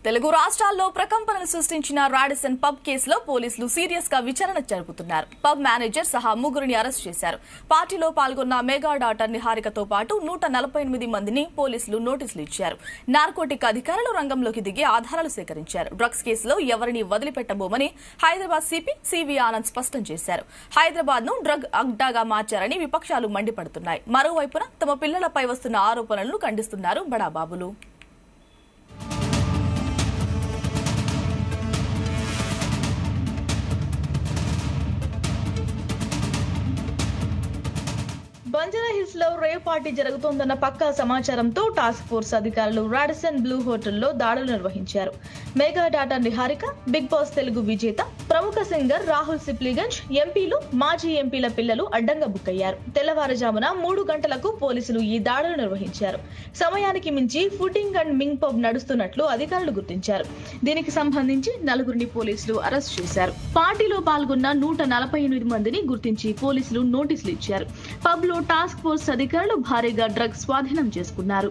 తెలుగు రాష్ట్రాల్లో ప్రకంపనలు సృష్టించిన రాడిసన్ పబ్ కేసులో పోలీసులు సీరియస్ గా విచారణ జరుపుతున్నారు పబ్ మేనేజర్ సహా ముగ్గురిని అరెస్ట్ చేశారు పార్టీలో పాల్గొన్న మెగా డాటర్ నిహారికతో పాటు నూట నలభై ఎనిమిది మందిని పోలీసులు నోటీసులు ఇచ్చారు నార్కోటిక్ అధికారులు రంగంలోకి దిగి ఆధారాలు సేకరించారు డ్రగ్స్ కేసులో ఎవరిని వదిలిపెట్టబోమని హైదరాబాద్ సిపి సివి ఆనంద్ స్పష్టం చేశారు హైదరాబాద్ ను డ్రగ్ అడ్డాగా మార్చారని విపక్షాలు మండిపడుతున్నాయి మరోవైపున తమ పిల్లలపై వస్తున్న ఆరోపణలను ఖండిస్తున్నారు బడాబాబులు బంజారా హిల్స్ లో రేవ్ పార్టీ జరుగుతోందన్న పక్కా సమాచారంతో టాస్క్ ఫోర్స్ అధికారులు రాడిసన్ బ్లూ హోటల్లో దాడులు నిర్వహించారు mega daughter Niharika Bigg Boss Telugu విజేత ప్రముఖ సింగర్ రాహుల్ సిప్లిగంజ్ ఎంపీలు మాజీ ఎంపీల పిల్లలు అడ్డంగా బుక్ అయ్యారు తెల్లవారుజామున మూడు గంటలకు పోలీసులు ఈ దాడులు నిర్వహించారు సమయానికి మించి ఫుడింగ్ అండ్ మింగ్ పబ్ నడుస్తున్నట్లు అధికారులు గుర్తించారు దీనికి సంబంధించి నలుగురిని పోలీసులు అరెస్ట్ చేశారు పార్టీలో పాల్గొన్న నూట నలభై ఎనిమిది మందిని గుర్తించి పోలీసులు నోటీసులు ఇచ్చారు పబ్ లో టాస్క్ ఫోర్స్ అధికారులు భారీగా డ్రగ్స్ స్వాధీనం చేసుకున్నారు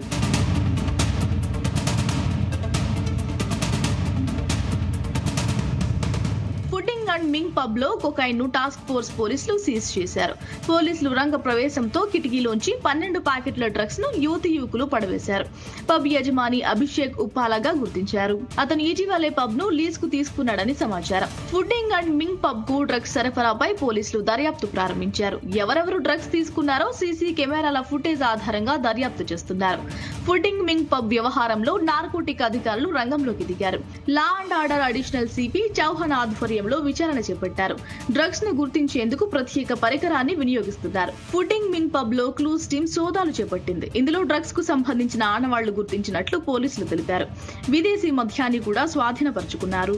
ఫుడింగ్ అండ్ మింగ్ పబ్ లో కొకైన్ ను టాస్క్ ఫోర్స్ పోలీసులు సీజ్ చేశారు పోలీసులు రంగ ప్రవేశంతో కిటికీలోంచి పన్నెండు ప్యాకెట్ల డ్రగ్స్ ను యువతి యువకులు పడవేశారు పబ్ యజమాని అభిషేక్ ఉప్పాలగా గుర్తించారు అతను ఇటీవలే పబ్ ను లీజ్ కు తీసుకున్నాడని సమాచారం ఫుడింగ్ అండ్ మింగ్ పబ్ కు డ్రగ్స్ సరఫరాపై పోలీసులు దర్యాప్తు ప్రారంభించారు ఎవరెవరు డ్రగ్స్ తీసుకున్నారో సీసీ కెమెరాల ఫుటేజ్ ఆధారంగా దర్యాప్తు చేస్తున్నారు ఫుడింగ్ మింగ్ పబ్ వ్యవహారంలో నార్కోటిక్ అధికారులు రంగంలోకి దిగారు law and order additional CP Chauhan ఆధ్వర్యంలో విచారణ చేపట్టారు డ్రగ్స్ ను గుర్తించేందుకు ప్రత్యేక పరికరాన్ని వినియోగిస్తున్నారు ఫుడింగ్ మింగ్ పబ్ లో క్లూస్ టీమ్ సోదాలు చేపట్టింది ఇందులో డ్రగ్స్ కు సంబంధించిన ఆనవాళ్లు గుర్తించినట్లు పోలీసులు తెలిపారు విదేశీ మద్యాన్ని కూడా స్వాధీనపరుచుకున్నారు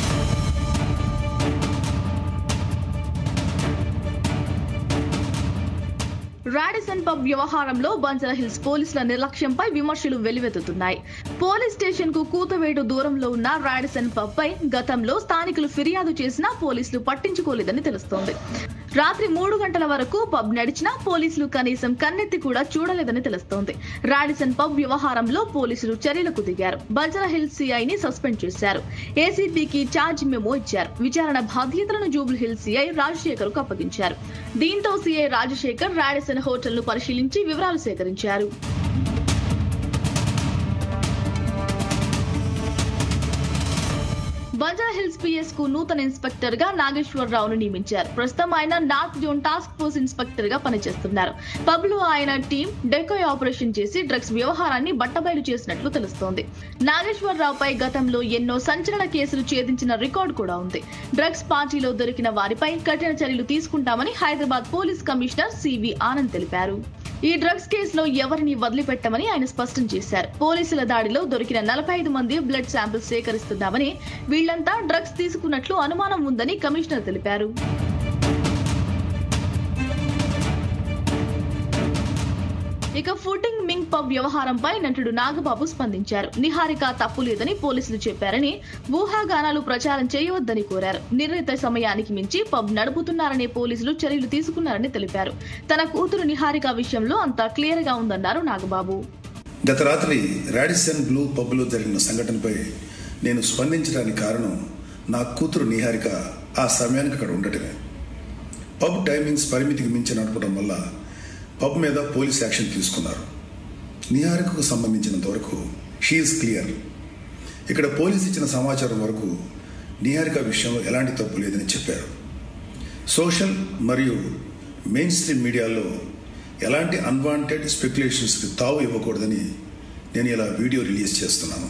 రాడిసన్ పబ్ వ్యవహారంలో బంజారా హిల్స్ పోలీసుల నిర్లక్ష్యంపై విమర్శలు వెల్లువెత్తుతున్నాయి పోలీస్ స్టేషన్ కు కూతవేటు దూరంలో ఉన్న రాడిసన్ పబ్ పై గతంలో స్థానికులు ఫిర్యాదు చేసినా పోలీసులు పట్టించుకోలేదని తెలుస్తోంది రాత్రి మూడు గంటల వరకు పబ్ నడిచినా పోలీసులు కనీసం కన్నెత్తి కూడా చూడలేదని తెలుస్తోంది రాడిసన్ పబ్ వ్యవహారంలో పోలీసులు చర్యలకు దిగారు బంజారా హిల్స్ సిఐని సస్పెండ్ చేశారు ఏసీపీకి ఛార్జ్ మెమో ఇచ్చారు విచారణ బాధ్యతలను జూబుల్ హిల్స్ సిఐ రాజశేఖర్ కు అప్పగించారు దీంతో సిఐ రాజశేఖర్ రాడిసన్ హోటల్ ను పరిశీలించి వివరాలు సేకరించారు బంజారా హిల్స్ పిఎస్ కు నూతన ఇన్స్పెక్టర్ గా నాగేశ్వరరావును నియమించారు ప్రస్తుతం ఆయన north zone task force inspector గా పనిచేస్తున్నారు పబ్ లో ఆయన టీం డెకోయ్ ఆపరేషన్ చేసి డ్రగ్స్ వ్యవహారాన్ని బట్టబయలు చేసినట్లు తెలుస్తోంది నాగేశ్వరరావుపై గతంలో ఎన్నో సంచలన కేసులు ఛేదించిన రికార్డు కూడా ఉంది డ్రగ్స్ పార్టీలో దొరికిన వారిపై కఠిన చర్యలు తీసుకుంటామని Hyderabad police commissioner C V Anand తెలిపారు ఈ డ్రగ్స్ కేసులో ఎవరిని వదిలిపెట్టమని ఆయన స్పష్టం చేశారు పోలీసుల దాడిలో దొరికిన నలభై ఐదు మంది బ్లడ్ శాంపిల్స్ సేకరిస్తున్నామని వీళ్లంతా డ్రగ్స్ తీసుకున్నట్లు అనుమానం ఉందని కమిషనర్ తెలిపారు ఇక ఫుడింగ్ మింగ్ పబ్ వ్యవహారంపై నటుడు నాగబాబు స్పందించారు నిహారిక తప్పు లేదని పోలీసులు చెప్పారని ఊహాగానాలు ప్రచారం చేయవద్దని కోరారు నిర్ణీత సమయానికి మించి పబ్ నడుపుతున్నారనే పోలీసులు చర్యలు తీసుకున్నారని తెలిపారు తన కూతురు నిహారిక విషయంలో అంతా క్లియర్ గా ఉందన్నారు నాగబాబు గత రాత్రి రాడిసన్ బ్లూ పబ్లో జరిగిన సంఘటనపై నేను స్పందించడానికి కారణం నా కూతురు నిహారిక ఆ సమయానికి అక్కడ ఉండటమే పబ్ టైమింగ్స్ పరిమితికి మించి నడపడం వల్ల పబ్ మీద పోలీస్ యాక్షన్ తీసుకున్నారు నిహారికకు సంబంధించినంత వరకు షీఈస్ క్లియర్ ఇక్కడ పోలీస్ ఇచ్చిన సమాచారం వరకు నిహారిక విషయంలో ఎలాంటి తప్పు లేదని చెప్పారు సోషల్ మరియు మెయిన్ స్ట్రీమ్ మీడియాలో ఎలాంటి అన్వాంటెడ్ స్పెక్యులేషన్స్కి తావు ఇవ్వకూడదని నేను ఇలా వీడియో రిలీజ్ చేస్తున్నాను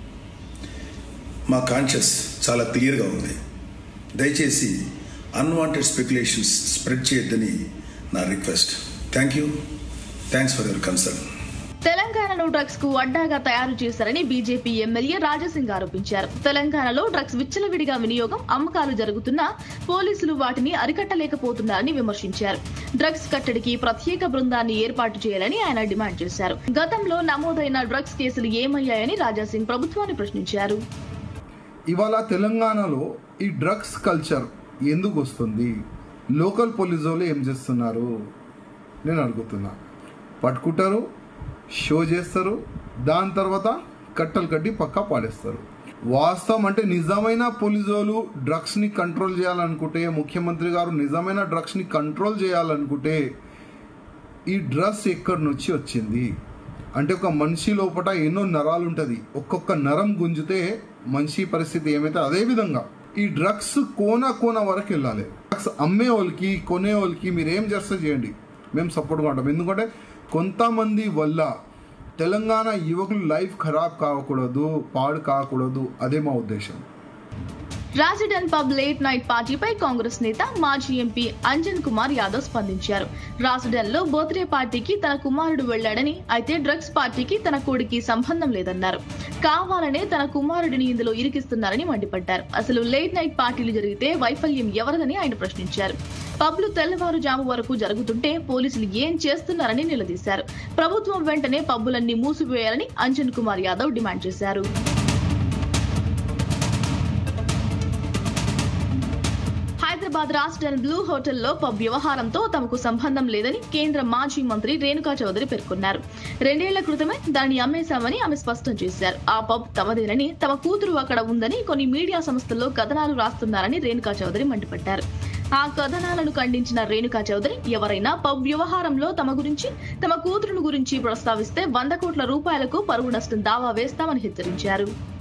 మా కాన్షియస్ చాలా క్లియర్గా ఉంది దయచేసి అన్వాంటెడ్ స్పెక్యులేషన్స్ స్ప్రెడ్ చేయొద్దని నా request thank you thanks for your concern తెలంగాణలో డ్రగ్స్ కు అడ్డాగా తయారు చేశారని బీజేపీ ఎమ్మెల్యే రాజసింగ్ ఆరోపించారు తెలంగాణలో డ్రగ్స్ విచ్చలవిడిగా వినియోగం అమ్మకాలు జరుగుతున్నా పోలీసులు వాటిని అరికట్టలేకపోతున్నారని విమర్శించారు డ్రగ్స్ కట్టడికి ప్రత్యేక బృందాన్ని ఏర్పాటు చేయాలని ఆయన డిమాండ్ చేశారు గతంలో నమోదైన డ్రగ్స్ కేసులు ఏమయ్యాయని రాజాసింగ్ ప్రభుత్వాన్ని ప్రశ్నించారు ఇవాళ తెలంగాణలో ఈ డ్రగ్స్ కల్చర్ ఎందుకు వస్తుంది లోకల్ పోలీసు వాళ్ళు ఏం చేస్తున్నారు నేను అడుగుతున్నా పట్టుకుంటారు షో చేస్తారు దాని తర్వాత కట్టలు కట్టి పక్కా పాడేస్తారు వాస్తవం అంటే నిజమైన పోలీసులు డ్రగ్స్ ని కంట్రోల్ చేయాలనుకుంటే ముఖ్యమంత్రి గారు నిజమైన డ్రగ్స్ ని కంట్రోల్ చేయాలనుకుంటే ఈ డ్రగ్స్ ఎక్కడి నుంచి వచ్చింది అంటే ఒక మనిషి లోపల ఎన్నో నరాలు ఉంటుంది ఒక్కొక్క నరం గుంజితే మనిషి పరిస్థితి ఏమైతే అదే విధంగా ఈ డ్రగ్స్ కోన కోన వరకు వెళ్ళాలి డ్రగ్స్ అమ్మే వాళ్ళకి కొనే వాళ్ళకి మీరు ఏం చేస్తే చేయండి మేము సపోర్ట్గా ఉంటాం ఎందుకంటే కొంతమంది వల్ల తెలంగాణ యువకులు లైఫ్ ఖరాబ్ కాకూడదు పాడు కాకూడదు అదే మా ఉద్దేశం రాసిడెంట్ పబ్ లేట్ నైట్ పార్టీపై కాంగ్రెస్ నేత మాజీ ఎంపీ అంజన్ కుమార్ యాదవ్ స్పందించారు రాసిడెన్ లో బర్త్డే పార్టీకి తన కుమారుడు వెళ్లాడని అయితే డ్రగ్స్ పార్టీకి తన కొడుకి సంబంధం లేదన్నారు కావాలనే తన కుమారుడిని ఇందులో ఇరికిస్తున్నారని మండిపడ్డారు అసలు లేట్ నైట్ పార్టీలు జరిగితే వైఫల్యం ఎవరిదని ఆయన ప్రశ్నించారు పబ్లు తెల్లవారుజాము వరకు జరుగుతుంటే పోలీసులు ఏం చేస్తున్నారని నిలదీశారు ప్రభుత్వం వెంటనే పబ్బులన్నీ మూసివేయాలని అంజన్ కుమార్ యాదవ్ డిమాండ్ చేశారు హైదరాబాద్ రాష్ట్రం బ్లూ హోటల్లో పబ్ వ్యవహారంతో తమకు సంబంధం లేదని కేంద్ర మాజీ మంత్రి రేణుకా చౌదరి పేర్కొన్నారు రెండేళ్ల క్రితమే దానిని అమ్మేశామని ఆమె స్పష్టం చేశారు ఆ పబ్ తమదేనని తమ కూతురు అక్కడ ఉందని కొన్ని మీడియా సంస్థల్లో కథనాలు రాస్తున్నారని రేణుకా చౌదరి మండిపడ్డారు ఆ కథనాలను ఖండించిన రేణుకా చౌదరి ఎవరైనా పబ్ వ్యవహారంలో తమ గురించి తమ కూతురును గురించి ప్రస్తావిస్తే వంద కోట్ల రూపాయలకు పరువు నష్టం దావా వేస్తామని హెచ్చరించారు